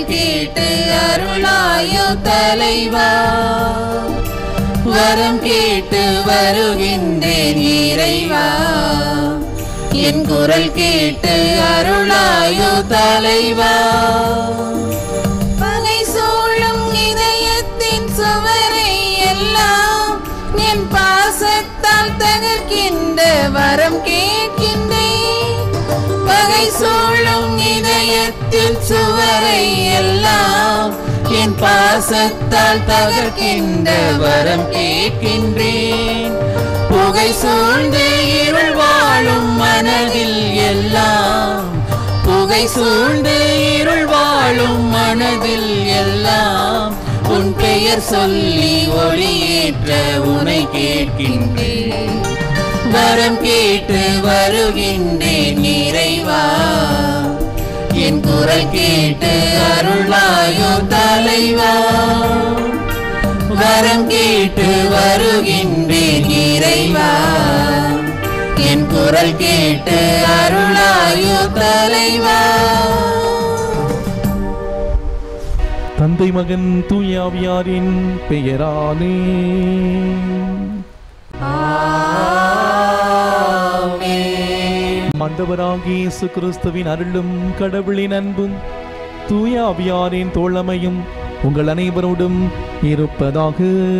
குரல் கேட்டு அருளாயோ தலைவா வரம் கேட்டு வருகின்றேன் இறைவா என் குரல் கேட்டு அருளாயோ தலைவா பகை சூழும் இதயத்தின் சுவரை எல்லாம் என் பாசத்தால் தகர்க்கின்ற வரம் கேட்கின்றேன் பகை சூழும் இதயத்தின் சுவரை எல்லாம் என் பாசத்தால் தகர்க்கின்ற வரம் கேட்கின்றேன் புகை சூழ்ந்த இருள் வாழும் மனதில் எல்லாம் புகை சூழ்ந்த இருள் வாழும் மனதில் எல்லாம் உன் பெயர் சொல்லி ஒளியேற்ற உனை கேட்கின்றேன் வரம் கேட்டு வருகின்றேன் இறைவா என் குரல் கேட்டு அருளாயோ தலைவா வரம் கேட்டு வருகின்றேன் இறைவா என் குரல் கேட்டு அருளாயோ தலைவா தந்தை மகன் தூயாவியாரின் பெயராலே மண்டவராகிய இயேசு கிறிஸ்துவின் அருளும் கடவுளின் அன்பும் தூய ஆவியாரின் தோழமையும் உங்கள் அனைவரோடும் இருப்பதாக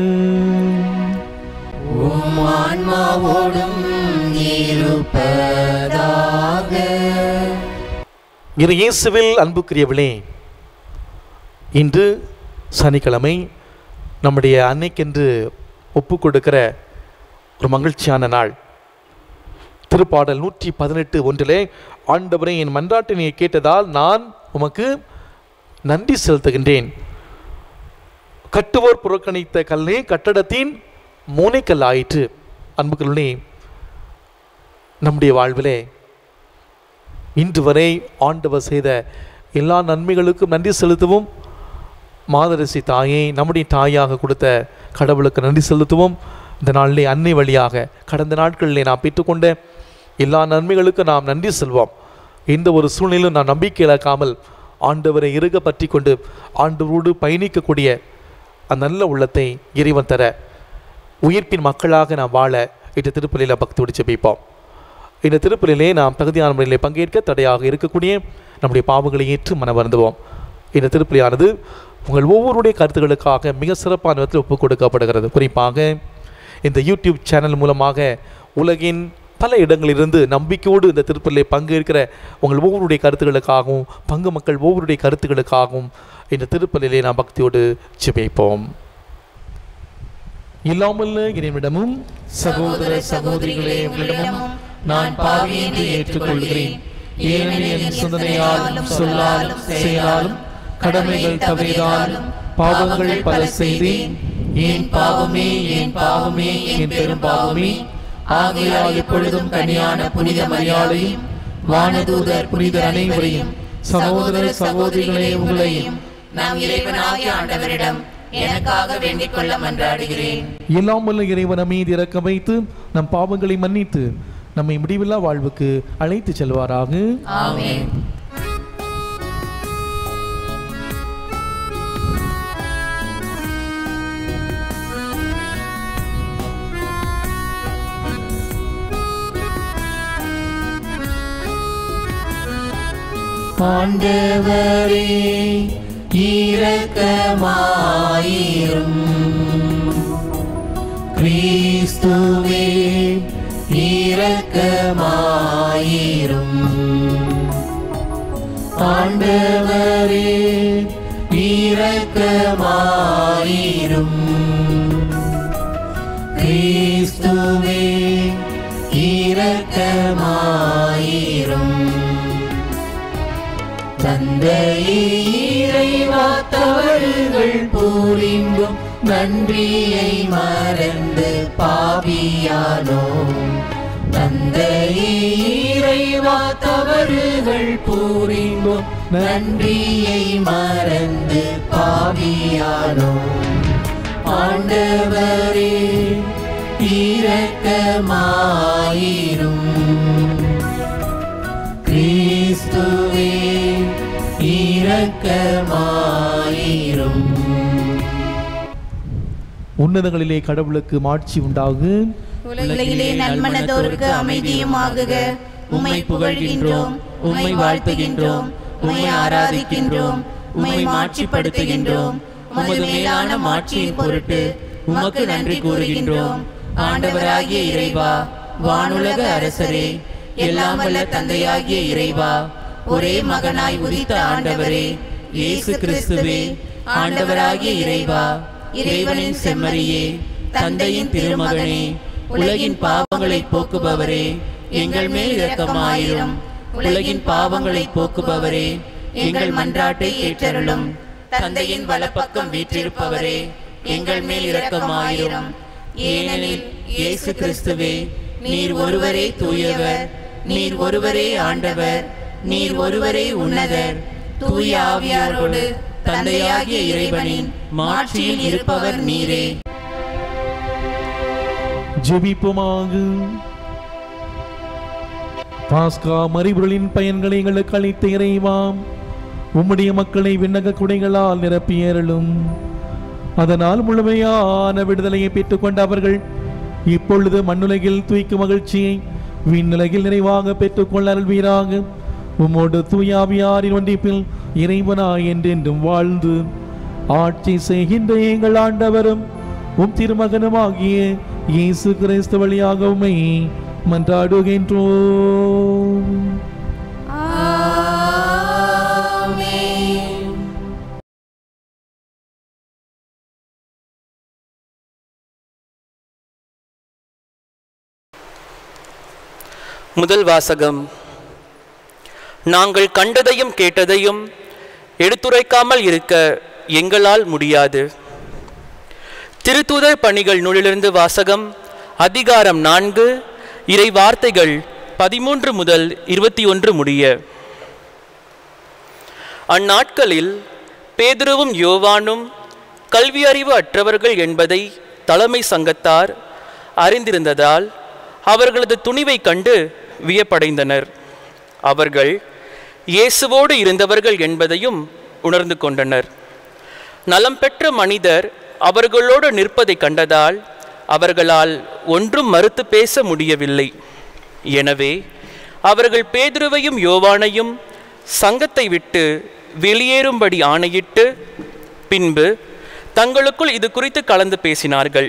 உம் ஆன்மாவோடும் இருப்பதாக இரு இயேசுவில் அன்புக்குரியவளே இன்று சனிக்கிழமை நம்முடைய அன்னைக்கென்று ஒப்பு கொடுக்கிற ஒரு மகிழ்ச்சியான நாள் திருப்பாடல் நூற்றி பதினெட்டு ஒன்றிலே ஆண்டவரை என் மன்றாட்டினை கேட்டதால் நான் உமக்கு நன்றி செலுத்துகின்றேன் கட்டுவோர் புறக்கணித்த கல்லே கட்டடத்தின் மூனைக்கல் ஆயிற்று அன்புக்குள்ளே நம்முடைய வாழ்விலே இன்று வரை ஆண்டவர் செய்த எல்லா நன்மைகளுக்கும் நன்றி செலுத்துவோம் மாதரசி தாயை நம்முடைய தாயாக கொடுத்த கடவுளுக்கு நன்றி செலுத்துவோம் இந்த நாளிலே அன்னை வழியாக கடந்த நாட்களிலே நாம் பெற்றுக்கொண்ட எல்லா நன்மைகளுக்கும் நாம் நன்றி செல்வோம் எந்த ஒரு சூழ்நிலையிலும் நாம் நம்பிக்கை இழக்காமல் ஆண்டவரை இறுக பற்றி கொண்டு ஆண்டவரோடு பயணிக்கக்கூடிய அந்த நல்ல உள்ளத்தை இறைவன் தர உயிர்ப்பின் மக்களாக நாம் வாழ இந்த திருப்பலியில் பக்தியோடு ஜெபிப்போம் இந்த திருப்பலிலே நாம் தகுதியான முறையிலே பங்கேற்க தடையாக இருக்கக்கூடிய நம்முடைய பாவங்களை ஏற்று மன வருந்துவோம் இந்த திருப்பலியானது உங்கள் ஒவ்வொருடைய கருத்துக்களுக்காக மிக சிறப்பான விதத்தில் ஒப்புக் கொடுக்கப்படுகிறது குறிப்பாக இந்த யூடியூப் சேனல் மூலமாக உலகின் பல இடங்களிலிருந்து நம்பிக்கையோடு இந்த திருப்பலிலே பங்கேற்கிற உங்கள் ஒவ்வொருடைய கருத்துக்களுக்காகவும் பங்கு மக்கள் ஒவ்வொருடைய கருத்துக்களுக்காகவும் இந்த திருப்பலிலே நாம் பக்தியோடு ஜெபிப்போம் இல்லாமல்ல இறைவனிடமும் சகோதர சகோதரிகளே உங்களிடமும் நான் பாவி என்று ஏற்றுக்கொள்கிறேன் ஏனெனில் என் சிந்தனையாலும் சொல்லாலும் செயலாலும் கடமைகள் தவறியதாலும் பாவங்கள் பல செய்தேன் ஏன் பாவமே ஏன் பாவமே என் பெரும் பாவமே ஆகையால் இப்பொழுதும் கனியான புனித மரியாதையும் வானதூதர் புனிதர் அனைவரையும் சகோதர சகோதரிகளே உங்களையும் நம் இறைவனாகிய ஆண்டவரிடம் எனக்காக வேண்டிக் கொள்ள மன்றாடுகிறேன் எல்லாம் வல்ல இறைவன் மீது இறக்க வைத்து நம் பாவங்களை மன்னித்து நம்மை முடிவில்லா வாழ்வுக்கு அழைத்து செல்வாராக ஆமென் ஆண்டவரே இரக்கமாயிரும் கிறிஸ்துவே இரக்கமாயிரும் ஆண்டவரே இரக்கமாயிரும் கிறிஸ்துவே இரக்கமாயிரும் தந்தையே இறைவா தவறுகள் புரிந்தும் நன்றியை மறந்து பாவியானோம் தந்தையே இறைவா தவறுகள் புரிந்தும் நன்றியை மறந்து பாவியானோம் ஆண்டவரே இரக்கமாயிரும் கிறிஸ்துவே இரக்கமாயிரும் உன்னதங்களிலே கடவுளுக்கு மாட்சி உண்டாகு உலகிலே நன்மனதோருக்கு அமைதியும் ஆகுக உம்மை புகழ்கின்றோம் உம்மை வாழ்த்துகின்றோம் உம்மை ஆராதிக்கின்றோம் உம்மை மாட்சிப்படுத்துகின்றோம் உமது மேலான மாட்சியின் பொருட்டு உமக்கு நன்றி கூறுகின்றோம் ஆண்டவராகிய இறைவா வானுலக அரசரே எல்லாம் வல்ல தந்தையாகிய இறைவா ஒரே மகனாய் உதித்த ஆண்டவரே இயேசு கிறிஸ்துவே ஆண்டவராகிய இறைவா இறைவனின் செம்மறியே தந்தையின் திருமகனே உலகின் பாவங்களை போக்குபவரே எங்கள் மேல் இரக்கமாயிரும் உலகின் பாவங்களை போக்குபவரே எங்கள் மன்றாட்டை ஏற்றருளும் தந்தையின் வலப்பக்கம் வீற்றிருப்பவரே எங்கள் மேல் இரக்கமாயிரும் ஏனெனில் இயேசு கிறிஸ்துவே நீர் ஒருவரே தூயவர் நீர் ஒருவரே ஆண்டவர் நீர் ஒருவரே உன்னதர் தூய ஆவியாரோடு தந்தையாகிய இறைவனின் மாட்சியில் இருப்பவர் நீரே ஜெபிப்போமாக பாஸ்கா மறிபொருளின் பயன்களை எங்களுக்கு அளித்த இறைவாம் உம்முடைய மக்களை விண்ணக குடைகளால் நிரப்பியருளும் அதனால் முழுமையான விடுதலையை பெற்றுக்கொண்ட அவர்கள் இப்பொழுது மண்ணுலகில் தூய்க்கும் மகிழ்ச்சியை விண்ணுலகில் நிறைவாக பெற்றுக்கொள்ள அருள்வீராக உம்மோடு தூயாவியாரின் ஒன்றிப்பில் இறைவனாய் என்றென்றும் வாழ்ந்து ஆட்சி செய்கின்ற எங்கள் ஆண்டவரும் உம் திருமகனுமாகிய இயேசு கிறிஸ்து வழியாக உம்மை மன்றாடுகின்றோம் முதல் வாசகம் நாங்கள் கண்டதையும் கேட்டதையும் எடுத்துரைக்காமல் இருக்க எங்களால் முடியாது திருத்தூதர் பணிகள் நூலிலிருந்து வாசகம் அதிகாரம் நான்கு இறை வார்த்தைகள் பதிமூன்று முதல் இருபத்தி ஒன்று முடிய அந்நாட்களில் பேதுருவும் யோவானும் கல்வி அறிவு அற்றவர்கள் என்பதை தலைமை சங்கத்தார் அறிந்திருந்ததால் அவர்களது துணிவை கண்டு வியப்படைந்தனர் அவர்கள் இயேசுவோடு இருந்தவர்கள் என்பதையும் உணர்ந்து கொண்டனர் நலம் பெற்ற மனிதர் அவர்களோடு நிற்பதை கண்டதால் அவர்களால் ஒன்றும் மறுத்து பேச முடியவில்லை எனவே அவர்கள் பேதுருவையும் யோவானையும் சங்கத்தை விட்டு வெளியேறும்படி ஆணையிட்டு பின்பு தங்களுக்குள் இது குறித்து கலந்து பேசினார்கள்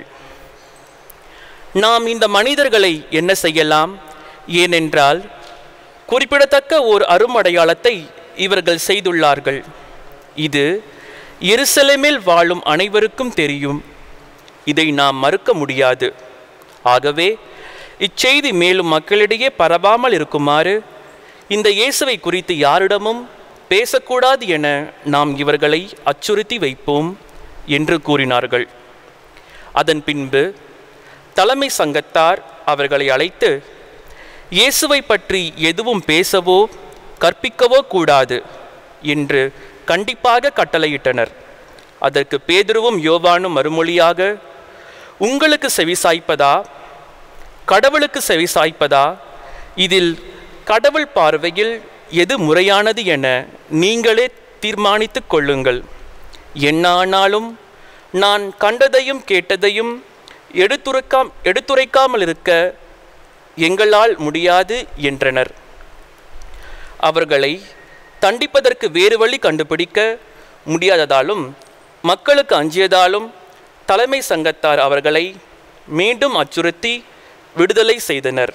நாம் இந்த மனிதர்களை என்ன செய்யலாம் ஏனென்றால் குறிப்பிடத்தக்க ஓர் அருமடையாளத்தை இவர்கள் செய்துள்ளார்கள் இது எருசலேமில் வாழும் அனைவருக்கும் தெரியும் இதை நாம் மறுக்க முடியாது ஆகவே இச்செய்தி மேலும் மக்களிடையே பரவாமல் இருக்குமாறு இந்த இயேசுவை குறித்து யாரிடமும் பேசக்கூடாது என நாம் இவர்களை அச்சுறுத்தி வைப்போம் என்று கூறினார்கள் அதன் பின்பு தலைமை சங்கத்தார் அவர்களை அழைத்து இயேசுவை பற்றி எதுவும் பேசவோ கற்பிக்கவோ கூடாது என்று கண்டிப்பாக கட்டளையிட்டனர் அதற்கு பேதுருவும் யோவானும் மறுமொழியாக உங்களுக்கு செவிசாய்ப்பதா கடவுளுக்கு செவிசாய்ப்பதா இதில் கடவுள் பார்வையில் எது முறையானது என நீங்களே தீர்மானித்துக் கொள்ளுங்கள் என்ன ஆனாலும் நான் கண்டதையும் கேட்டதையும் எடுத்துரைக்காம் எடுத்துரைக்காமல் இருக்க எங்களால் முடியாது என்றனர் அவர்களை தண்டிப்பதற்கு வேறு வழி கண்டுபிடிக்க முடியாததாலும் மக்களுக்கு அஞ்சியதாலும் தலைமை சங்கத்தார் அவர்களை மீண்டும் அச்சுறுத்தி விடுதலை செய்தனர்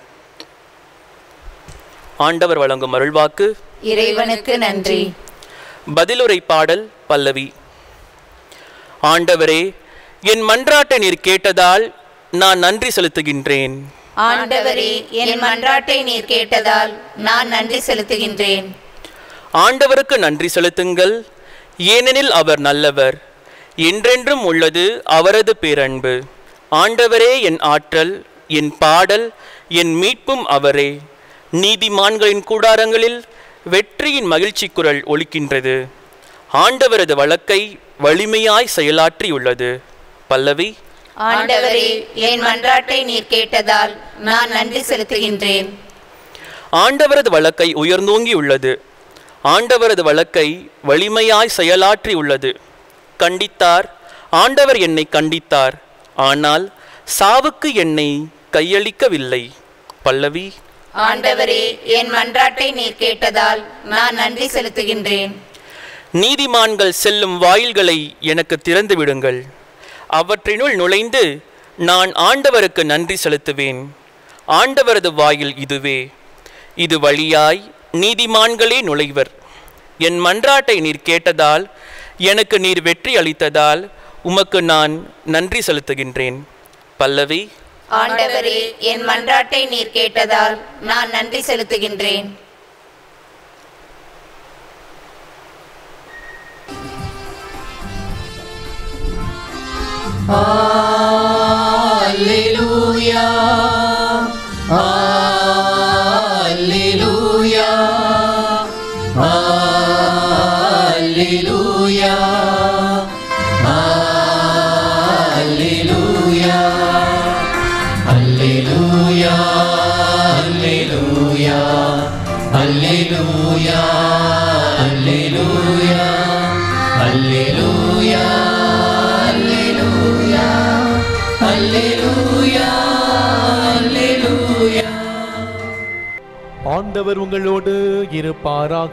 ஆண்டவர் வழங்கும் அருள்வாக்கு இறைவனுக்கு நன்றி பதிலுரை பாடல் பல்லவி ஆண்டவரே என் மன்றாட்டை நீர் கேட்டதால் நான் நன்றி செலுத்துகின்றேன் ஆண்டவரே என் மன்றாட்டை நீர் கேட்டதால் நான் நன்றி செலுத்துகின்றேன் ஆண்டவருக்கு நன்றி செலுத்துங்கள் ஏனெனில் அவர் நல்லவர் என்றென்றும் உள்ளது அவரது பேரன்பு ஆண்டவரே என் ஆற்றல் என் பாடல் என் மீட்பும் அவரே நீதிமான்களின் கூடாரங்களில் வெற்றியின் மகிழ்ச்சி குரல் ஒலிக்கின்றது ஆண்டவரது வழக்கை வலிமையாய் செயலாற்றியுள்ளது பல்லவி ஆண்டவரே என் மன்றாட்டை நீர் கேட்டதால் நான் நன்றி செலுத்துகின்றேன் ஆண்டவரது வழக்கை உயர்ந்தோங்கி உள்ளது ஆண்டவரது வழக்கை வலிமையாய் செயலாற்றி உள்ளது கண்டித்தார் ஆண்டவர் என்னை கண்டித்தார் ஆனால் சாவுக்கு என்னை கையளிக்கவில்லை பல்லவி ஆண்டவரே என் மன்றாட்டை நீர் கேட்டதால் நான் நன்றி செலுத்துகின்றேன் நீதிமான்கள் செல்லும் வாயில்களை எனக்கு திறந்து விடுங்கள் அவற்றினுள் நுழைந்து நான் ஆண்டவருக்கு நன்றி செலுத்துவேன் ஆண்டவரது வாயில் இதுவே இது வழியாய் நீதிமான்களே நுழைவர் என் மன்றாட்டை நீர் கேட்டதால் எனக்கு நீர் வெற்றி அளித்ததால் உமக்கு நான் நன்றி செலுத்துகின்றேன் பல்லவி ஆண்டவரே என் மன்றாட்டை நீர் கேட்டதால் நான் நன்றி செலுத்துகின்றேன் ஆண்டவர் உங்களோடு இருப்பாராக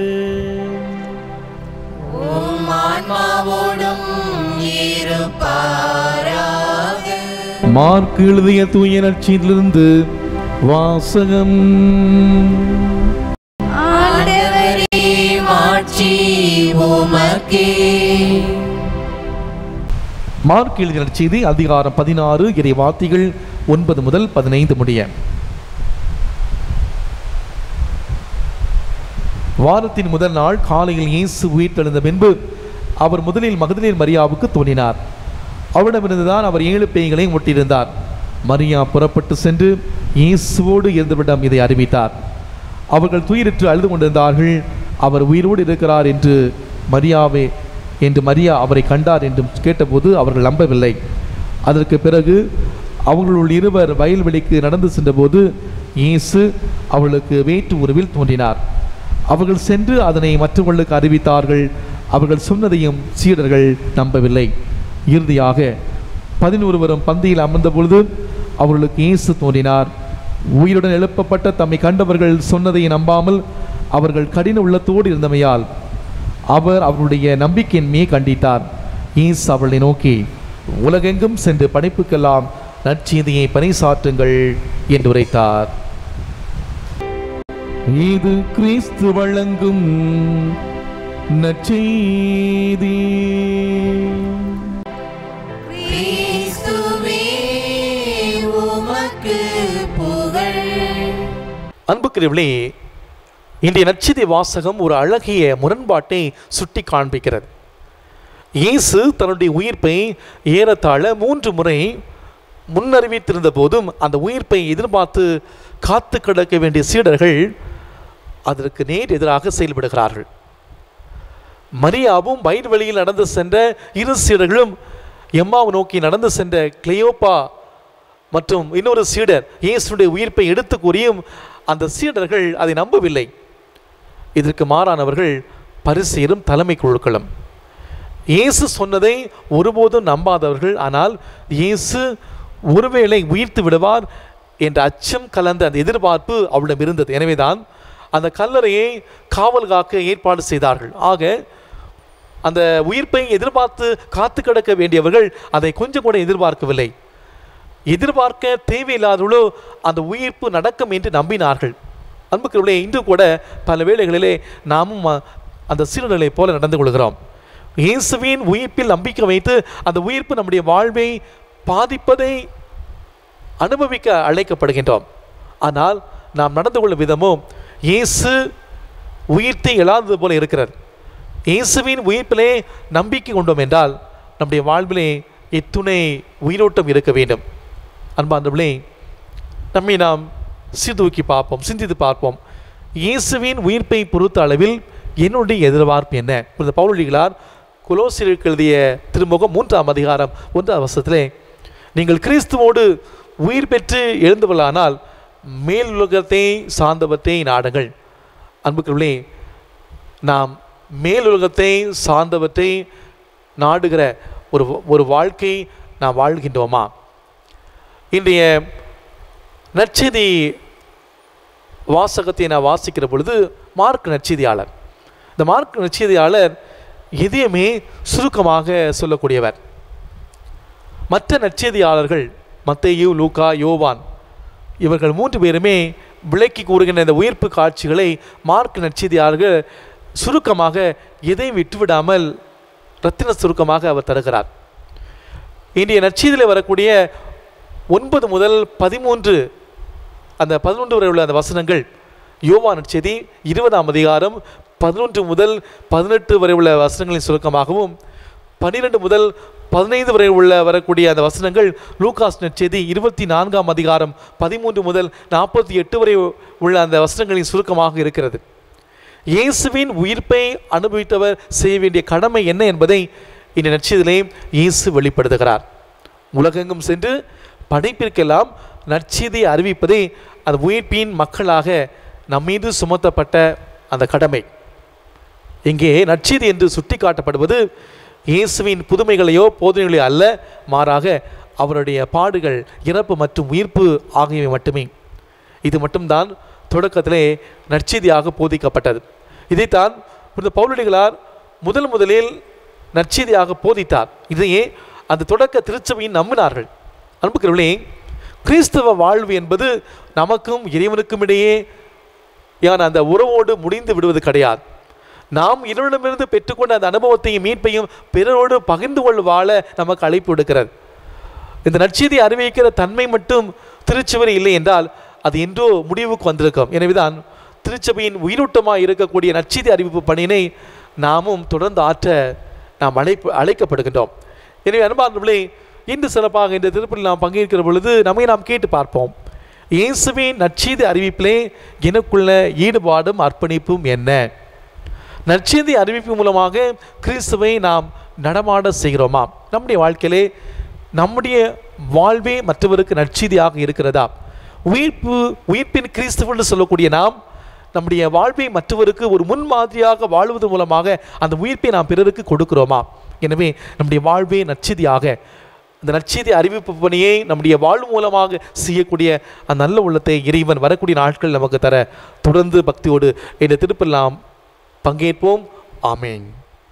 மார்க் எழுதிய தூய நற்செய்தியிலிருந்து வாசகம் மார்க் எழுதிய நற்செய்தி அதிகாரம் பதினாறு இறை வார்த்தைகள் ஒன்பது முதல் பதினைந்து முடிய வாரத்தின் முதல் நாள் காலையில் இயேசு உயிர்த்தெழுந்த பின்பு அவர் முதலில் மகதலேன் மரியாவுக்கு தோன்றினார் அவரிடமிருந்துதான் அவர் ஏழு பேய்களையும் ஒட்டியிருந்தார் மரியா புறப்பட்டு சென்று இயேசுவோடு இருந்தவரிடம் இதை அறிவித்தார் அவர்கள் துயிரிட்டு அழுது கொண்டிருந்தார்கள் அவர் உயிரோடு இருக்கிறார் என்று மரியாவே என்று மரியா அவரை கண்டார் என்றும் கேட்டபோது அவர்கள் நம்பவில்லை அதற்கு பிறகு அவர்களுள் இருவர் வயல்வெளிக்கு நடந்து சென்றபோது இயேசு அவர்களுக்கு வேற்று உருவில் தோன்றினார் அவர்கள் சென்று அதனை மற்றவர்களுக்கு அறிவித்தார்கள் அவர்கள் சொன்னதையும் சீடர்கள் நம்பவில்லை இறுதியாக பதினொருவரும் பந்தியில் அமர்ந்த பொழுது அவர்களுக்கு இயேசு தோன்றினார் உயிருடன் எழுப்பப்பட்ட தம்மை கண்டவர்கள் சொன்னதை நம்பாமல் அவர்கள் கடின உள்ளத்தோடு இருந்தமையால் அவர் அவருடைய நம்பிக்கையின்மையை கண்டித்தார் இயேசு அவர்களை நோக்கி உலகெங்கும் சென்று படைப்புக்கெல்லாம் நற்செய்தியை பறைசாற்றுங்கள் என்று உரைத்தார் இது கிறிஸ்து வழங்கும் நற்செய்தி அன்புக்குரியவர்களே இன்றைய நற்செய்தி வாசகம் ஒரு அழகிய முரண்பாட்டை சுட்டி காண்பிக்கிறது இயேசு தன்னுடைய உயிர்ப்பை ஏறத்தாழ மூன்று முறை முன்னறிவித்திருந்த போதும் அந்த உயிர்ப்பை எதிர்பார்த்து காத்து கிடக்க வேண்டிய சீடர்கள் அதற்கு நேர் எதிராக செயல்படுகிறார்கள் மரியாவும் வயிறு வழியில் நடந்து சென்ற இரு சீடர்களும் எம்மாவை நோக்கி நடந்து சென்ற கிளியோப்பா மற்றும் இன்னொரு சீடர் இயேசுடைய உயிர்ப்பை எடுத்து கூறியும் அந்த சீடர்கள் அதை நம்பவில்லை இதற்கு மாறானவர்கள் பரிசெயரும் தலைமை குழுக்களும் இயேசு சொன்னதை ஒருபோதும் நம்பாதவர்கள் ஆனால் இயேசு ஒருவேளை உயிர்த்து விடுவார் என்ற அச்சம் கலந்த அந்த எதிர்பார்ப்பு அவளிடம் இருந்தது எனவேதான் அந்த கல்லறையை காவல் காக்க ஏற்பாடு செய்தார்கள் ஆக அந்த உயிர்ப்பை எதிர்பார்த்து காத்து கிடக்க வேண்டியவர்கள் அதை கொஞ்சம் கூட எதிர்பார்க்கவில்லை எதிர்பார்க்க தேவையில்லாதவர்களோ அந்த உயிர்ப்பு நடக்கும் என்று நம்பினார்கள் அன்புக்குள்ளே இன்று கூட பல வேளைகளிலே நாமும் அ- அந்த சீரநிலை போல நடந்து கொள்கிறோம் இயேசுவின் உயிர்ப்பில் நம்பிக்கை வைத்து அந்த உயிர்ப்பு நம்முடைய வாழ்வை பாதிப்பதை அனுபவிக்க அழைக்கப்படுகின்றோம் ஆனால் நாம் நடந்து கொள்ளும் விதமும் இயேசு உயிர்த்தை எழாதது போல இருக்கிறார் இயேசுவின் உயிர்ப்பிலே நம்பிக்கை கொண்டோம் என்றால் நம்முடைய வாழ்விலே எத்துணை உயிரோட்டம் இருக்க வேண்டும் அன்பார்ந்தவர்களே நம்மை நாம் சீர்தூக்கி பார்ப்போம் சிந்தித்து பார்ப்போம் இயேசுவின் உயிர்ப்பை பொறுத்த அளவில் என்னுடைய எதிர்பார்ப்பு என்ன இந்த பவுலடிகளார் குலோசிற்கு எழுதிய திருமுகம் மூன்றாம் அதிகாரம் ஒன்றாம் வருஷத்திலே நீங்கள் கிறிஸ்துவோடு உயிர் பெற்று எழுந்தவர்களானால் மேலுலகத்தை சார்ந்தவற்றை நாடுங்கள் அன்புக்குள்ளே நாம் மேலுலகத்தை சார்ந்தவற்றை நாடுகிற ஒரு ஒரு வாழ்க்கை நாம் வாழ்கின்றோமா இன்றைய நற்செய்தி வாசகத்தை நான் வாசிக்கிற பொழுது மார்க் நற்செய்தியாளர் இந்த மார்க் நற்செய்தியாளர் எதையுமே சுருக்கமாக சொல்லக்கூடியவர் மற்ற நற்செய்தியாளர்கள் மத்தேயு லூக்கா யோவான் இவர்கள் மூன்று பேருமே விளக்கி கூறுகின்ற இந்த உயிர்ப்பு காட்சிகளை மார்க் நற்செய்தியாளர்கள் சுருக்கமாக எதையும் விட்டுவிடாமல் ரத்தின சுருக்கமாக அவர் தருகிறார் இன்றைய நற்செய்தியில் வரக்கூடிய ஒன்பது முதல் பதிமூன்று அந்த பதினொன்று வரை உள்ள அந்த வசனங்கள் யோவா நற்செய்தி இருபதாம் அதிகாரம் பதினொன்று முதல் பதினெட்டு வரை உள்ள வசனங்களின் சுருக்கமாகவும் பன்னிரெண்டு முதல் பதினைந்து வரை உள்ள வரக்கூடிய அந்த வசனங்கள் லூகாஸ் நற்செய்தி இருபத்தி நான்காம் அதிகாரம் பதிமூன்று முதல் நாற்பத்தி எட்டு வரை உள்ள அந்த வசனங்களின் சுருக்கமாக இருக்கிறது இயேசுவின் உயிர்ப்பை அனுபவித்தவர் செய்ய வேண்டிய கடமை என்ன என்பதை இந்த நற்செய்தியிலே இயேசு வெளிப்படுத்துகிறார் உலகெங்கும் சென்று படைப்பிற்கெல்லாம் நற்செய்தியை அறிவிப்பதே அந்த உயிர்ப்பின் மக்களாக நம்மீது சுமத்தப்பட்ட அந்த கடமை இங்கே நற்செய்தி என்று சுட்டி காட்டப்படுவது இயேசுவின் புதுமைகளையோ போதனைகளையோ அல்ல மாறாக அவருடைய பாடுகள் இறப்பு மற்றும் உயிர்ப்பு ஆகியவை மட்டுமே இது மட்டும்தான் தொடக்கத்திலே நற்செய்தியாக போதிக்கப்பட்டது இதைத்தான் புனித பவுலடிகளார் முதல் முதலில் நற்செய்தியாக போதித்தார் இதையே அந்த தொடக்க திருச்சபையின் நம்பினார்கள் அன்புக்கிறவர்களே கிறிஸ்தவ வாழ்வு என்பது நமக்கும் இறைவனுக்கும் இடையே யான் அந்த உறவோடு முடிந்து விடுவது கிடையாது நாம் இறைவனிடமிருந்து பெற்றுக்கொண்ட அந்த அனுபவத்தையும் மீட்பையும் பிறரோடு பகிர்ந்து கொள்ள வாழ நமக்கு அழைப்பு விடுக்கிறது இந்த நற்செய்தி அறிவிக்கிற தன்மை மட்டும் திருச்சுவரி இல்லை என்றால் அது என்றோ முடிவுக்கு வந்திருக்கும் எனவேதான் திருச்சபையின் உயிரோட்டமாக இருக்கக்கூடிய நற்செய்தி அறிவிப்பு பணியினை நாமும் தொடர்ந்து ஆற்ற நாம் அழைப்பு அழைக்கப்படுகின்றோம் எனவே அன்பார்ந்தவர்களே இன்று சிறப்பாக இந்த திருப்பலில் நாம் பங்கேற்கிற பொழுது நம்மை நாம் கேட்டு பார்ப்போம் இயேசுவின் நற்செய்தி அறிவிப்பிலே எனக்குள்ள ஈடுபாடும் அர்ப்பணிப்பும் என்ன நற்செய்தி அறிவிப்பு மூலமாக கிறிஸ்துவை நாம் நடமாட செய்கிறோமா நம்முடைய வாழ்க்கையிலே நம்முடைய வாழ்வே மற்றவருக்கு நற்செய்தியாக இருக்கிறதா உயிர்ப்பு உயிர்ப்பின் கிறிஸ்துவன்னு சொல்லக்கூடிய நாம் நம்முடைய வாழ்வை மற்றவருக்கு ஒரு முன்மாதிரியாக வாழ்வது மூலமாக அந்த உயிர்ப்பை நாம் பிறருக்கு கொடுக்கிறோமா எனவே நம்முடைய வாழ்வே நற்செய்தியாக அந்த நற்செய்தி அறிவிப்பு பணியை நம்முடைய வாழ்வு மூலமாக செய்யக்கூடிய அந்த நல்ல உள்ளத்தை இறைவன் வரக்கூடிய நாட்கள் நமக்கு தர தொடர்ந்து பக்தியோடு இந்த திருப்பில் நாம் பங்கேற்போம் ஆமேன்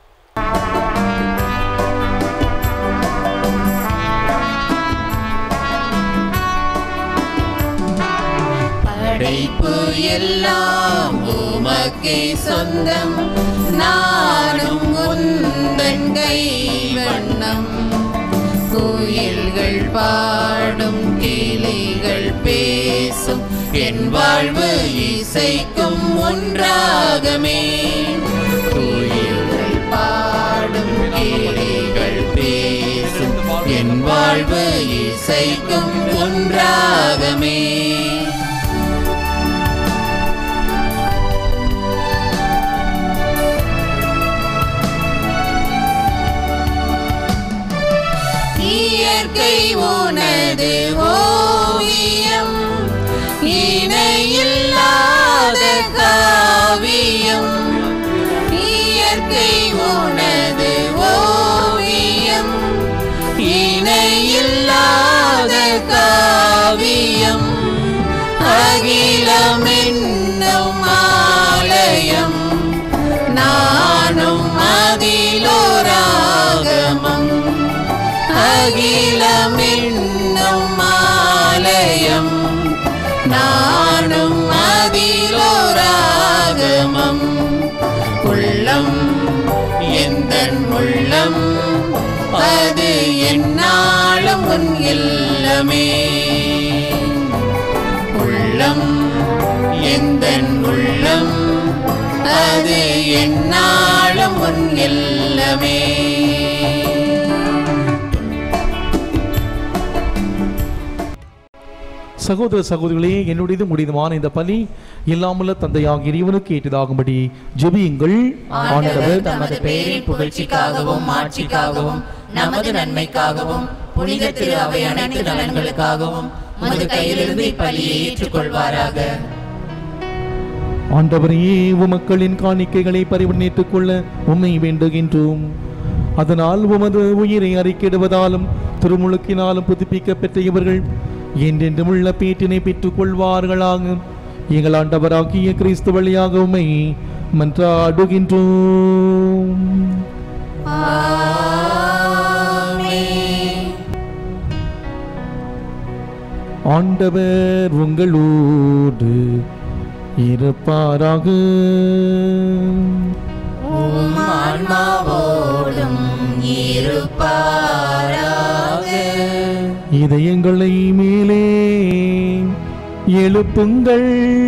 படைப்பு எல்லாம் உமக்கே சொந்தம் நானும் உந்தன் கை வண்ணம் கோயில்கள் பாடும் கிளிகள் பேசும் என் வாழ்வு இசைக்கும் ஒன்றாகமே கோயில்கள் பாடும் கிளிகள் பேசும் என் வாழ்வு இசைக்கும் ஒன்றாகமே இயற்கை உனது ஓவியம் இணையில்லாத காவியம் இயற்கை உனது ஓவியம் இணையில்லாத காவியம் அகிலம் என்னும் ஆலயம் நானும் அதிலோராகமம் அகிலமென்னும் ஆலயம் நானும் அதிலோராகமம் உள்ளம் எந்தன் உள்ளம் அது என்னாலும் உன் இல்லமே உள்ளம் எந்தன் உள்ளம் அது என்னாலும் உன் இல்லமே சகோதர சகோதரிகளே என்னுடையது முடிதுமான இந்த பலி எல்லாமுள்ள தந்தையாக இறைவனுக்கு ஏற்றதாகும்படி ஜெபியுங்கள் ஆண்டவர் தமது பெயரின் புகழ்ச்சிக்காகவும் மாட்சிக்காகவும் நமது நன்மைக்காகவும் புனித திரு அவை அனைத்து நலன்களுக்காகவும் உமது கையிலிருந்து இப்பலியை ஏற்றுக்கொள்வாராக ஆண்டவரையே உமக்களின் காணிக்கைகளை பரிவர்ணித்துக் கொள்ள உம்மை வேண்டுகின்றோம் அதனால் உமது உயிரை அறிக்கிடுவதாலும் திருமுழுக்கினாலும் புதுப்பிக்க பெற்ற இவர்கள் என்றென்றும் உள்ள பேட்டினை பெற்றுக் கொள்வார்களாக எங்கள் ஆண்டவராகிய கிறிஸ்து வழியாக உம்மை மன்றாடுகின்றோம் ஆண்டவர் உங்களோடு இருப்பாராக உம் ஆன்மாவோடும் இருப்பாராக இதயங்களை மேலே எழுப்புங்கள்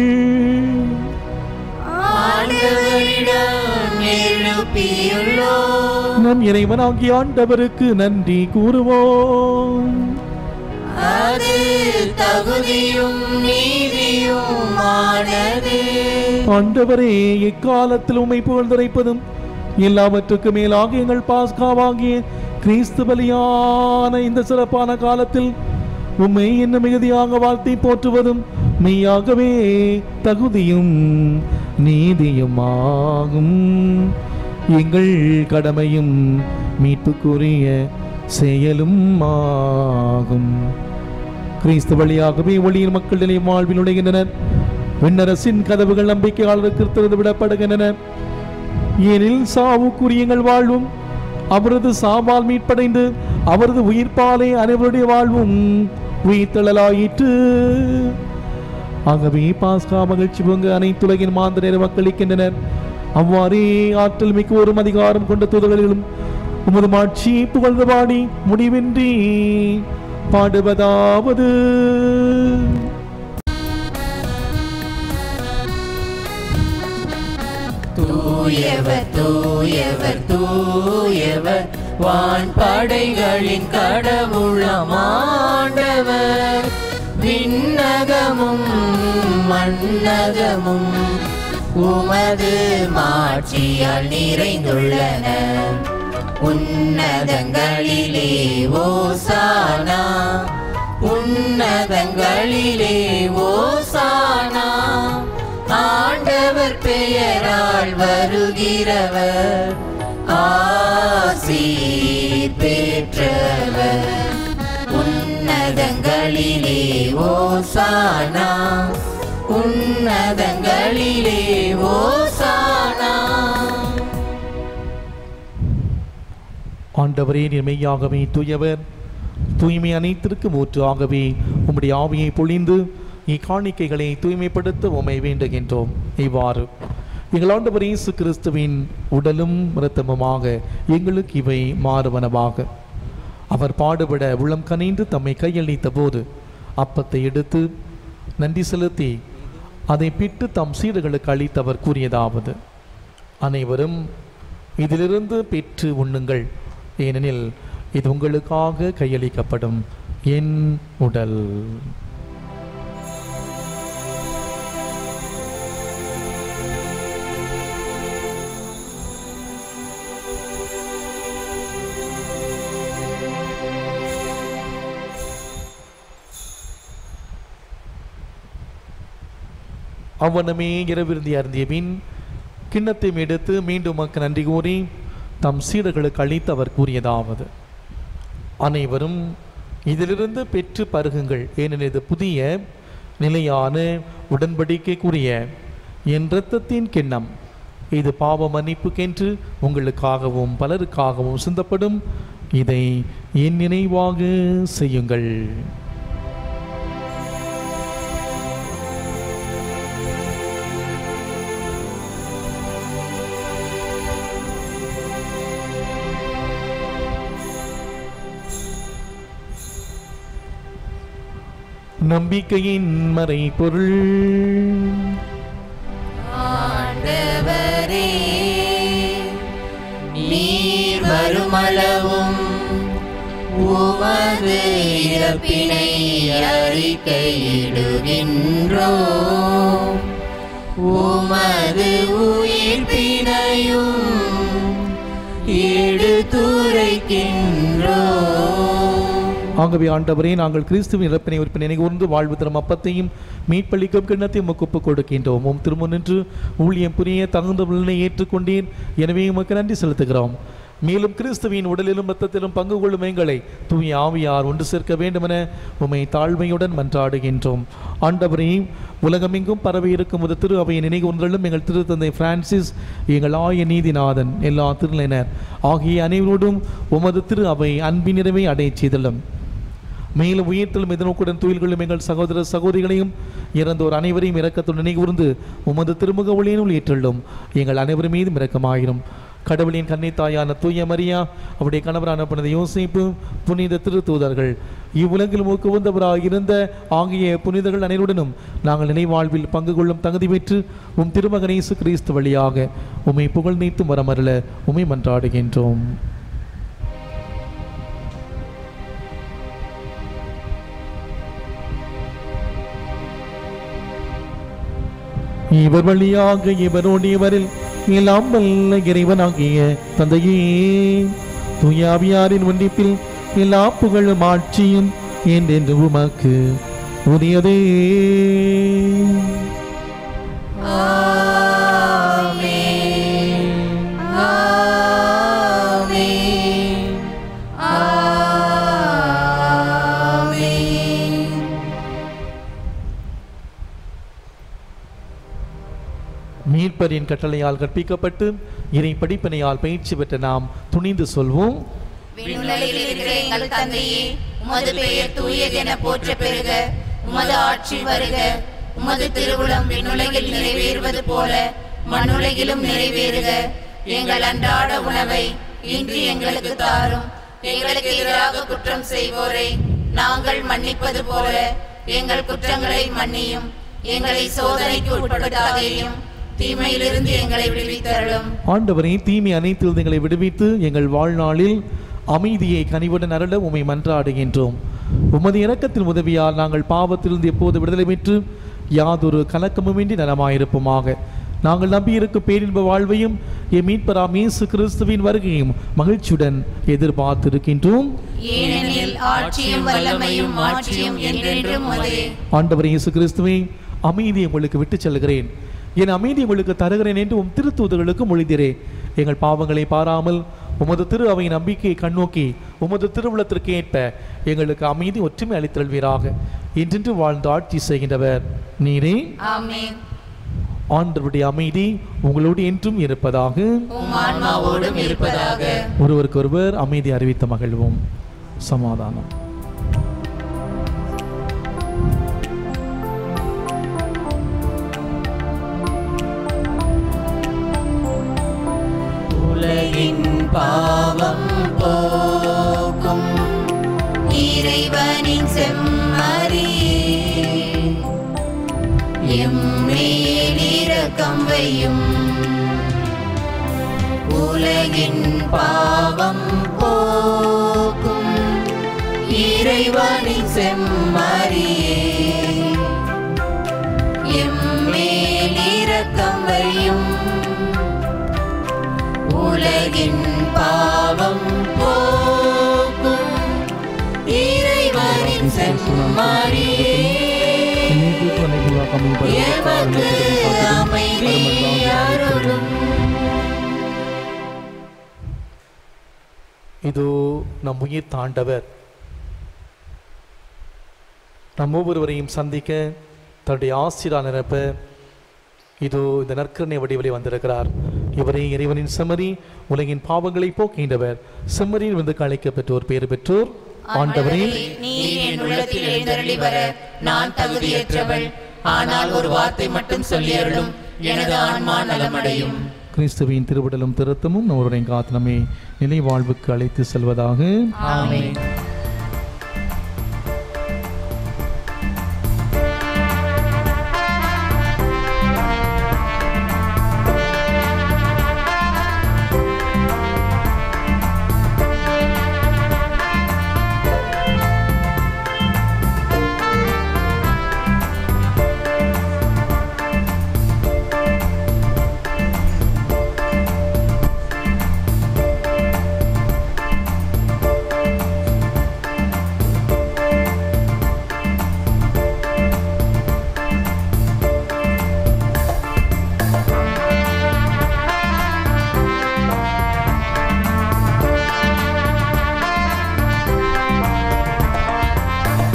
ஆண்டவரிடம் எழுப்பியுள்ளோம் நம் இறைவனாகிய ஆண்டவருக்கு நன்றி கூறுவோம் அது தகுதியும் நீதியும் ஆனது ஆண்டவரே இக்காலத்தில் உம்மை புகழ்ந்துரைப்பதும் எல்லாவற்றுக்கும் மேலாக எங்கள் பாஸ்காவாகிய கிறிஸ்து பலியான இந்த சிறப்பான காலத்தில் உம்மை என்ன மிகுதியாக வாழ்த்தி போற்றுவதும் மெய்யாகவே தகுதியும் நீதியுமாகும் எங்கள் கடமையும் மீட்புக்குரிய செயலும் ஆகும் கிறிஸ்து வழியாகவே ஒளியின் மக்கள் நிலை வாழ்வில் நுழைகின்றனர் விண்ணரசின் கதவுகள் நம்பிக்கையாளருக்கு திறந்து விடப்படுகின்றன ஏனில் சாவுக்குரிய எங்கள் வாழ்வும் அவரது சாவால் மீட்படைந்து அவரது உயிர்ப்பாலே அனைவருடைய வாழ்வும் உயிர்த்தெழலாயிற்று ஆகவே பாஸ்கா மகிழ்ச்சி பொங்க அனைத்துலகின் மாந்தர மக்களிக்கின்றனர் அவ்வாறே ஆற்றல் மிக்க ஒரு அதிகாரம் கொண்ட தூதர்களும் உமது மாட்சி புகழ்ந்து பாடி முடிவின்றி பாடுவதாவது தூயவர் தூயவர் தூயவர் வான் படைகளின் கடவுளமாண்டவர் விண்ணகமும் மண்ணகமும் உமது மாட்சியால் நிறைந்துள்ளன உன்னதங்களிலே ஓசானா உன்னதங்களிலே ஓசானா ஆண்டவர் பெயரால் வருகிறவர் ஆசி பெற்றவர் உன்னதங்களிலே ஓசானா உன்னதங்களிலே ஓசானா ஆண்டவரே நீர் மெய்யாகவே தூயவர் தூய்மை அனைத்திற்கும் ஊற்று ஆகவே உம்முடைய ஆவியை பொழிந்து இக்காணிக்கைகளை தூய்மைப்படுத்த உம்மை வேண்டுகின்றோம் இவ்வாறு எங்கள் ஆண்டவர் இயேசு கிறிஸ்துவின் உடலும் இரத்தமுமாக எங்களுக்கு இவை மாறுவனவாக அவர் பாடுபட உள்ளம் கனிந்து தம்மை கையளித்த போது அப்பத்தை எடுத்து நன்றி செலுத்தி அதை பிட்டு தம் சீடர்களுக்கு அளித்தவர் கூறியதாவது அனைவரும் இதிலிருந்து பெற்று உண்ணுங்கள் ஏனெனில் இது உங்களுக்காக கையளிக்கப்படும் என் உடல் அவ்வனமே இரவிருந்தி அருந்திய பின் கிண்ணத்தையும் எடுத்து மீண்டும் மக்கு நன்றி கூறி தம் சீடர்களுக்கு அளித்து அவர் கூறியதாவது அனைவரும் இதிலிருந்து பெற்று பருகுங்கள் ஏனெனில் இது புதிய நிலையான உடன்படிக்கைக்குரிய என் இரத்தத்தின் கிண்ணம் இது பாவ மன்னிப்புக்கென்று உங்களுக்காகவும் பலருக்காகவும் சிந்தப்படும் இதை என் நினைவாக செய்யுங்கள் நம்பிக்கையின் மறை பொருள் ஆண்டவரே நீர் வருமளவும் உமது இறப்பினை அறிக்கையிடுகின்றோம் உமது உயிர்ப்பினையும் எடுத்துரைக்கின்றோம் ஆகவே ஆண்டவரே நாங்கள் கிறிஸ்துவின் இறப்பினை உறுப்பினை நினைகூர்ந்து வாழ்வு தரும் அப்பத்தையும் மீட்பளிக்கும் கிண்ணத்தையும் உமக்கு ஒப்புக் கொடுக்கின்றோம் உம் திரும்ப நின்று ஊழியம் புரிய தகுந்த உள்ளனை ஏற்றுக்கொண்டீர் எனவே உமக்கு நன்றி செலுத்துகிறோம் மேலும் கிறிஸ்துவின் உடலிலும் இரத்தத்திலும் பங்கு கொள்ளும் எங்களை தூய ஆவியார் ஒன்று சேர்க்க வேண்டுமென உம்மை தாழ்மையுடன் மன்றாடுகின்றோம் ஆண்டவரே உலகமெங்கும் பரவி இருக்கும் ஒரு திரு அவையை நினைவு ஒன்றிலும் எங்கள் திருத்தந்தை பிரான்சிஸ் எங்கள் ஆய நீதிநாதன் எல்லா திருநிலையினர் ஆகிய அனைவரோடும் உமது திரு அவை அன்பின் நிறைவை அடையச் செய்துள்ளோம் மேலும் உயிர்த்தலும் எதிர்நோக்குடன் துயில்களும் எங்கள் சகோதர சகோதரிகளையும் இறந்தோர் அனைவரையும் இரக்கத்துடன் நினைவுகூர்ந்து உமது திருமுக ஒளியினுள் ஏற்றுள்ளோம் எங்கள் அனைவர் மீதும் இரக்கமாயிரும் கடவுளின் கன்னித்தாயான தூய மரியா அவருடைய கணவரான புனித யோசிப்பு புனித திருத்தூதர்கள் இவ்வுலகில் ஊக்குவந்தவராக இருந்த ஆகிய புனிதர்கள் அனைவருடனும் நாங்கள் நினைவாழ்வில் பங்கு கொள்ளும் தகுதி பெற்று உம் திருமகனேசு கிறிஸ்து வழியாக உம்மை புகழ் நீத்தும் வரமருள உம்மை மன்றாடுகின்றோம் இவர் வழியாக இவரோடு இவரில் எல்லாம் வல்ல இறைவனாகிய தந்தையே துயாவியாரின் ஒன்றிப்பில் எல்லா புகழும் ஆட்சியும் என்றென்று உமக்கு உரியதே மீட்பரின் கட்டளையால் கற்பிக்கப்பட்டு இறை படிப்பினையால் பயிற்சி பெற்ற நாம் துணிந்து சொல்வோம் விண்ணுலகில் இருக்கிற எங்கள் தந்தையே உமது பெயர் தூயதென போற்ற பெறுக உமது ஆட்சி வருக உமது திருவுளம் விண்ணுலகில் நிறைவேறுவது போல மண்ணுலகிலும் நிறைவேறுக எங்கள் அன்றாட உணவை இன்று எங்களுக்கு தாரும் எங்களுக்கு எதிராக குற்றம் செய்வோரை நாங்கள் மன்னிப்பது போல எங்கள் குற்றங்களை மன்னியும் எங்களை சோதனைக்கு உட்படுத்தாதேயும் தீமையிலிருந்து எங்களை விடுவித்தருளும் ஆண்டவரே தீமை அனைத்தில் எங்களை விடுவித்து எங்கள் வாழ்நாளில் அமைதியை கனிவுடன் அருள உம்மை மன்றாடுகின்றோம் உமது இரக்கத்தின் உதவியால் நாங்கள் பாவத்திலிருந்து எப்போது விடுதலை பெற்று யாதொரு கலக்கமுமின்றி நலமாயிருப்போமாக நாங்கள் நம்பியிருக்கும் பேரின்ப வாழ்வையும் என் மீட்பராம் இயேசு கிறிஸ்துவின் வருகையும் மகிழ்ச்சியுடன் எதிர்பார்த்திருக்கின்றோம் ஏனெனில் ஆட்சியும் வல்லமையும் மாட்சியும் என்றென்றும் உமதே ஆண்டவர் இயேசு கிறிஸ்துவே அமைதியை உங்களுக்கு விட்டுச் செல்கிறேன் என் அமைதி உங்களுக்கு தருகிறேன் என்று உம் திருத்தூதர்களுக்கு மொழிதிரே எங்கள் பாவங்களை பாராமல் உமது திரு அவை நம்பிக்கையை கண்ணோக்கி உமது திருவுளத்திற்கு ஏற்ப எங்களுக்கு அமைதி ஒற்றுமை அளித்தல்வீராக என்றென்று வாழ்ந்து ஆட்சி செய்கின்றவர் நீரே ஆமென் ஆண்டவருடைய அமைதி உங்களோடு என்றும் இருப்பதாக உம் ஆன்மாவோடும் இருப்பதாக ஒருவருக்கொருவர் அமைதி அறிவித்த மகிழ்வோம் சமாதானம் உலகின் பாவம் போக்கும் இறைவனின் செம்மறி எம்மேலிரக்கம் வையும் உலகின் பாவம் போக்கும் இறைவனின் செம்மறியே எம்மேலிரக்கம் வையும் உலகின் பாவம் போக்கும் இறைவனின் செம்மறியே எமக்கு அமைதி அருளும் இதோ நம் உயிர் தாண்டவர் நம் ஒவ்வொருவரையும் சந்திக்க தன்னுடைய ஆசிரா நிரப்ப இதோ இந்த நற்கரணை வடிவிலே வந்திருக்கிறார் இவரே இறைவனின் செம்மறி உலகின் பாவங்களை போக்கின்றவர் செம்மறியில் வந்து அழைக்க பெற்றோர் பேறு பெற்றோர் ஆண்டவரே நீர் என் உள்ளத்தில் எழுந்தருளி வர நான் தகுதியற்றவள் ஆனால் ஒரு வார்த்தை மட்டும் சொல்லியருளும் எனது ஆன்மா நலமடையும் கிறிஸ்துவின் திருவிடலும் திருத்தமும் நம்முடைய காத்தனமே நிலை வாழ்வுக்கு அழைத்து செல்வதாக ஆமென்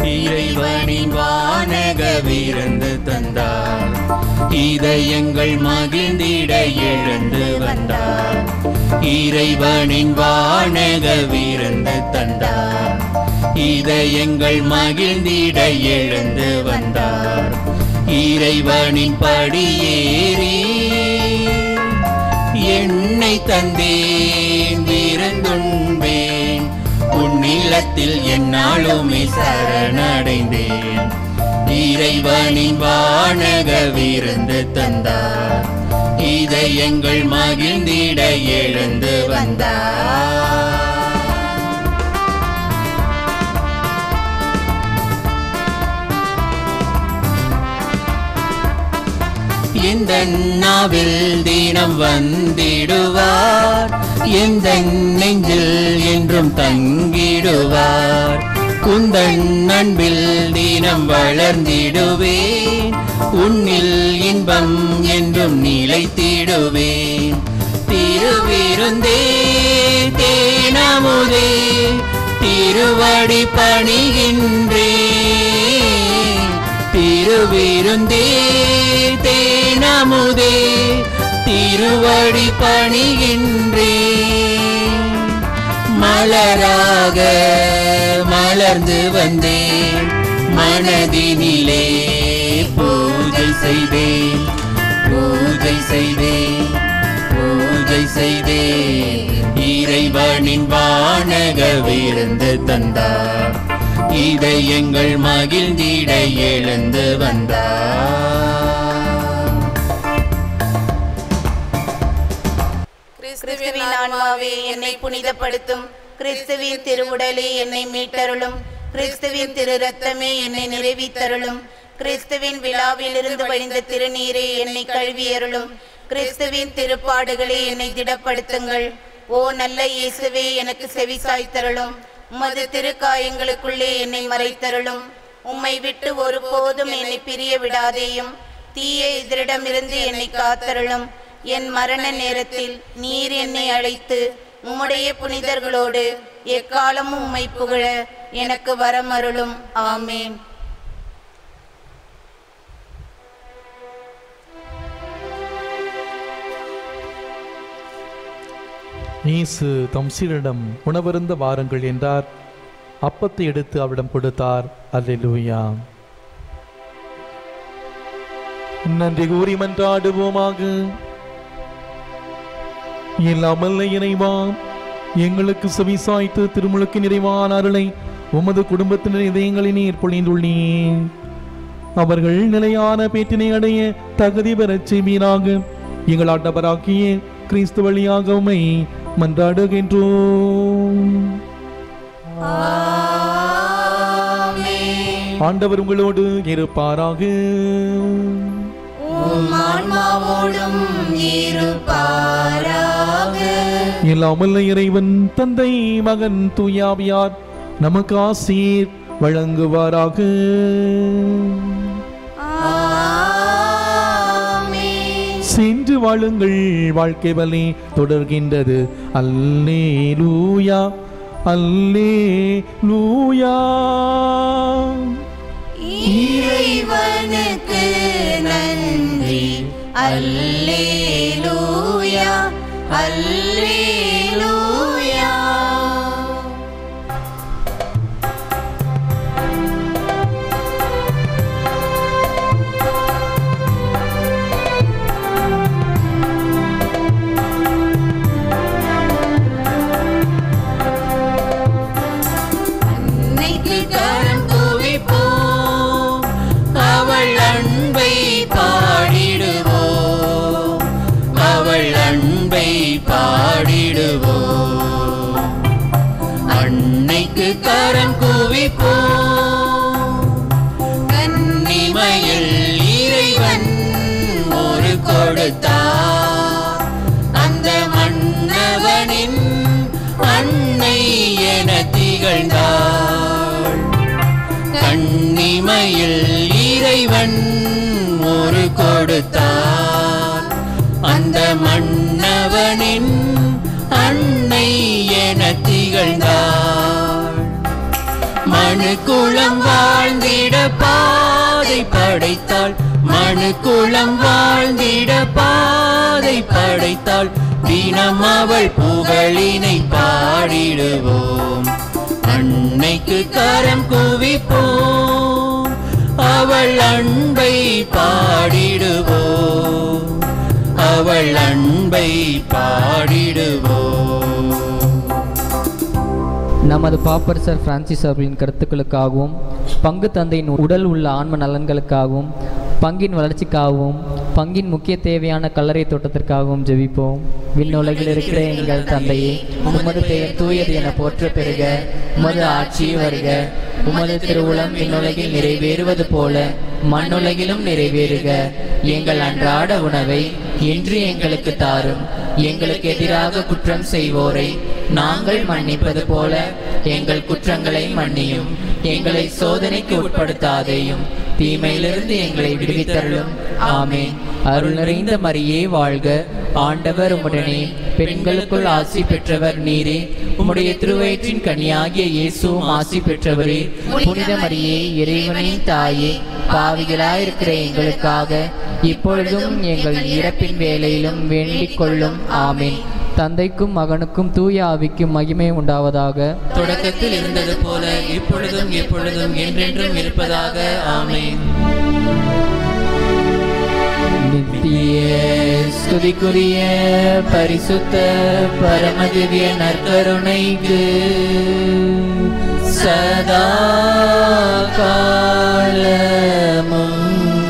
இறைவனின் வானக விருந்து தந்தார் இதயங்கள் மகிழ்ந்திட எழுந்து வந்தார் இறைவனின் வானக விருந்து தந்தார் இதயங்கள் மகிழ்ந்திட எழுந்து வந்தார் இறைவனின் படியேறி என்னை தந்தேன் விருந்துண்பேன் உன்னிலத்தில் என்னாலுமே சரணடைந்தேன் இறைவனின் வானக விருந்து தந்தார் இதயங்கள் மகிழ்ந்திட எழுந்து வந்தார் எந்த நாவில் தினம் வந்திடுவார் எந்த நெஞ்சில் என்றும் தங்கிடுவார் குந்தன் அன்பில் தினம் வளர்ந்திடுவேன் உன்னில் இன்பம் என்றும் நிலைத்திடுவேன் திருவிருந்தே தேனமுதே திருவடி பணிகின்றேன் திருவிருந்தே தேனமுதே திருவடி பணிகின்றேன் மலராக மலர்ந்து வந்தேன் மனதினிலே பூஜை செய்தேன் பூஜை செய்தேன் பூஜை செய்தேன் இறைவனின் வானக விருந்து தந்தார் இதயங்கள் மகிழ்ந்திட எழுந்து வந்தார் கிறிஸ்துவின் ஆன்மாவே என்னை புனிதப்படுத்தும் கிறிஸ்துவின் திருவுடலே என்னை மீட்டருளும் கிறிஸ்துவின் திரு ரத்தமே என்னை நிறைவித்தருளும் கிறிஸ்துவின் விழாவிலிருந்து வழிந்த திருநீரே என்னை கழுவியருளும் கிறிஸ்துவின் திருப்பாடுகளே என்னை திடப்படுத்துங்கள் ஓ நல்ல இயேசுவே எனக்கு செவிசாய்த்தருளும் உமது திருக்காயங்களுக்குள்ளே என்னை மறைத்தருளும் உம்மை விட்டு ஒருபோதும் என்னை பிரிய விடாதேயும் தீய எதிரிடமிருந்து என்னை காத்தருளும் என் மரண நேரத்தில் நீர் என்னை அழைத்து உம்முடைய புனிதர்களோடு எக்காலமும் உம்மை புகழ எனக்கு வரமருளும் ஆமேன் இயேசு தம் சீடரிடம் உணவருந்த வாருங்கள் என்றார் அப்பத்தை எடுத்து அவரிடம் கொடுத்தார் அல்லேலூயா நன்றி கூறி மன்றாடுவோமாக இல்லாமல் இறைவா எங்களுக்கு செவிசாய்த்து திருமுழுக்கு நிறைவான அருளை உமது குடும்பத்தினர் இதயங்களில் நீர் பொழிந்துள்ளீர் அவர்கள் நிலையான பேட்டினை அடைய தகுதி பெறச் செய்வீராக எங்கள் ஆண்டவராக்கிய கிறிஸ்து வழியாக உம்மை மன்றாடுகின்றோம் ஆண்டவர் உங்களோடு இருப்பாராக உம் ஆன்மாவோடும் இருப்பாராக இல்லாமல் இறைவன் தந்தை மகன் தூயாவியார் நமக்கு ஆசீர் வழங்குவாராக ஆமென். சென்று வாழுங்கள் வாழ்க்கை வலி தொடர்கின்றது அல்லே லூயா அல்லே லூயா இறைவனுக்கு நன்றி அல்லேலூயா அல்லேலூயா அன்னைக்கு கரம் குவிப்போம் அவள் அன்பை பாடிடுவோம் அவள் அன்பை பாடிடுவோம் அன்னைக்கு கரம் குவிப்போம் கன்னிமையில் இறைவன் ஒரு கொடுத்தார் அந்த மன்னவனின் அன்னை என திகழ்ந்தாள் கண்ணிமையில் இறைவன் ஒரு கொடுத்தார் அந்த மன்னவனின் அன்னை என திகழ்ந்தாள் மனு குளம் வாழ பாதை படைத்தாள் மனு குளம் வாழ்ந்திட பாதை படைத்தாள் தினம் அவள் புகழினை பாடிடுவோம் அன்னைக்கு கரம் குவிப்போம் அவள் அன்பை பாடிடுவோம் அவள் அன்பை பாடிடுவோம் நமது பாப்பர் சர் பிரான்சிஸ் அவர்களின் கருத்துக்களுக்காகவும் பங்கு தந்தையின் உடல் உள்ள ஆன்ம நலன்களுக்காகவும் பங்கின் வளர்ச்சிக்காகவும் பங்கின் முக்கிய தேவையான கல்லறை தோட்டத்திற்காகவும் ஜெபிப்போம் விண்ணுலகில் இருக்கிற எங்கள் தந்தையே உமது பெயர் தூயது என போற்ற பெறுக உமது ஆட்சி வருக உமது திருவுளம் விண்ணுலகில் நிறைவேறுவது போல மண்ணுலகிலும் நிறைவேறுக எங்கள் அன்றாட உணவை இன்று எங்களுக்கு தாரும் எங்களுக்கு எதிராக குற்றம் செய்வோரை நாங்கள் மன்னிப்பது போல எங்கள் குற்றங்களை மன்னியும் எங்களை சோதனைக்கு உட்படுத்தாதேயும் தீமையிலிருந்து எங்களை விடுவித்தருளும் ஆமென் அருள் நிறைந்த மரியே வாழ்க ஆண்டவர் உம்முடனே பெண்களுக்குள் ஆசி பெற்றவர் நீரே உம்முடைய திருவயிற்றின் கனியாகிய இயேசுவும் ஆசி பெற்றவரே புனித மரியே இறைவனின் தாயே பாவிகளாயிருக்கிற எங்களுக்காக இப்பொழுதும் எங்கள் இறப்பின் வேலையிலும் வேண்டிக் கொள்ளும் ஆமென் தந்தைக்கும் மகனுக்கும் தூய ஆவிக்கும் மகிமை உண்டாவதாக தொடக்கத்தில் இருந்தது போல இப்பொழுதும் எப்பொழுதும் என்றென்றும் இருப்பதாக ஆமென் நித்திய ஸ்துதிக்குரிய பரிசுத்த பரமதிவ்ய நற்கருணைக்கு சதா காலமும்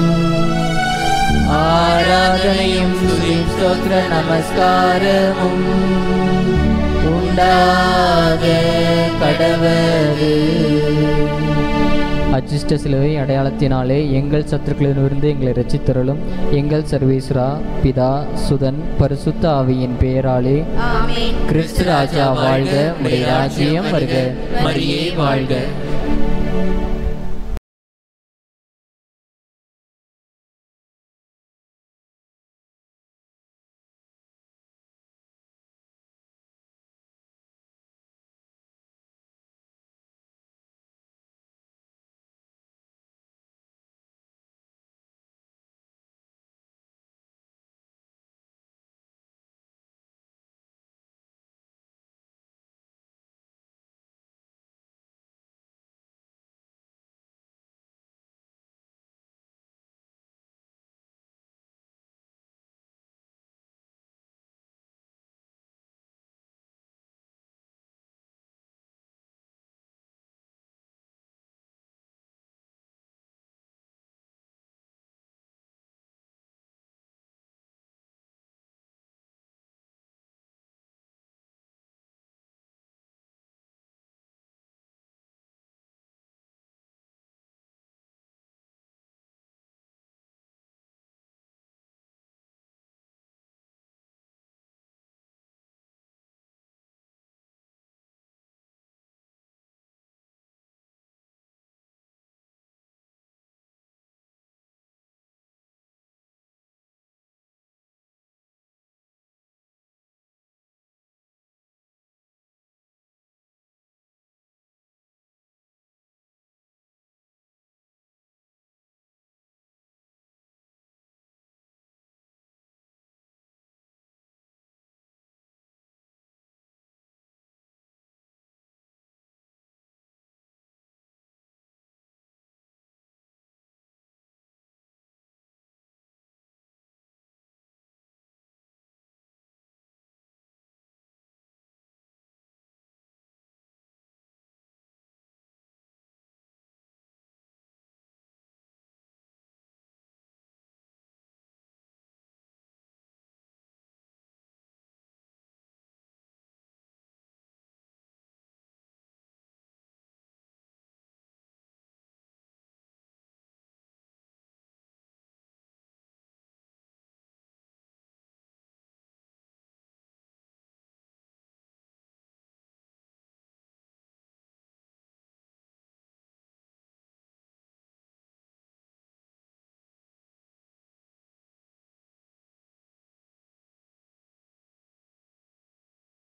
ஆராதனையும் துதியும் ஸ்தோத்திர நமஸ்காரமும் உண்டாக கடவது அச்சிஷ்ட சிலுவை அடையாளத்தினாலே எங்கள் சத்துருக்களிலிருந்து எங்களை ரட்சித்தருளும் எங்கள் சர்வேஸ்வரா பிதா சுதன் பரிசுத்த ஆவியின் பெயராலே ஆமென் கிறிஸ்து ராஜா வாழ்க உடைய ராஜ்யம் வருக மரியே வாழ்க